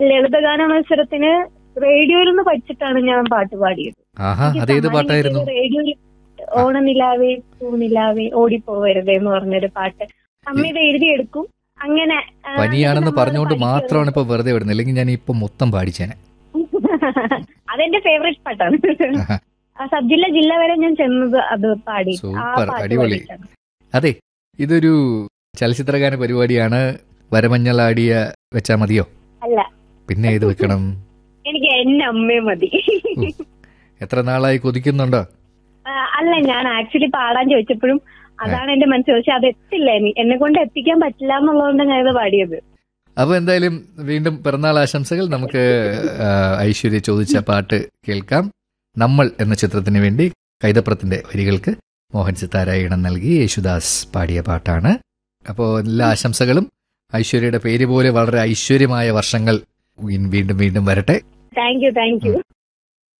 ലളിതഗാന മത്സരത്തിന് റേഡിയോയിൽ നിന്ന് പഠിച്ചിട്ടാണ് ഞാൻ പാട്ട് പാടിയത് ആഹാ എനിക്ക് അതേത് സമ്മാനം പാട്ടായിരുന്നു കിട്ടിയത് റേഡിയോയിൽ ഓണനിലാവേ പൂനിലാവേ ഓടിപ്പോവരുത് എന്ന് പറഞ്ഞൊരു പാട്ട് അമ്മ ഇത് എഴുതിയെടുക്കും അങ്ങനെ ആ, പനിയാണെന്ന് നമ്മളത് പറഞ്ഞുകൊണ്ട് പഠിക്കും. മാത്രമാണ് ഇപ്പൊ വെറുതെ വിടുന്നത് അല്ലെങ്കിൽ ഞാൻ ഇപ്പൊ മൊത്തം പാടിച്ചേനെ അതെന്റെ ഫേവറേറ്റ് പാട്ടാണ് ആഹാ. ആ സബ് ജില്ല ജില്ല വരെ ഞാൻ ചെന്നത് അത് പാടി ആ സൂപ്പർ, പാട്ട് അടിപൊളി. പാടിയിട്ടാണ്. അതെ ഇതൊരു ചലച്ചിത്രഗാന പരിപാടിയാണ് വരമഞ്ഞളാടിയ വെച്ചാ മതിയോ അല്ല പിന്നെ ഏത് വെക്കണം എനിക്ക് എന്നെ അമ്മയെ മതി എത്ര നാളായി കൊതിക്കുന്നുണ്ടോ ആ, അല്ല ഞാൻ ആക്ച്വലി പാടാൻ ചോദിച്ചപ്പോഴും അതാണ് എന്റെ മനസ്സിൽ പക്ഷെ അത് എത്തില്ല എനി- എന്നെ കൊണ്ട് എത്തിക്കാൻ പറ്റില്ല എന്നുള്ളതുകൊണ്ട് ഞാൻ ഇത് പാടിയത് അപ്പൊ എന്തായാലും വീണ്ടും പിറന്നാൾ ആശംസകൾ നമുക്ക് ആ, ഐശ്വര്യ ചോദിച്ച പാട്ട് കേൾക്കാം നമ്മൾ എന്ന ചിത്രത്തിന് വേണ്ടി കൈതപ്രത്തിന്റെ വരികൾക്ക് മോഹൻ സിത്താര ഇണം നൽകി യേശുദാസ് പാടിയ പാട്ടാണ് അപ്പോൾ എല്ലാ ആശംസകളും ഐശ്വര്യയുടെ പേര് പോലെ വളരെ ഐശ്വര്യമായ വർഷങ്ങൾ വീണ്ടും വീണ്ടും വരട്ടെ താങ്ക് യു താങ്ക് യു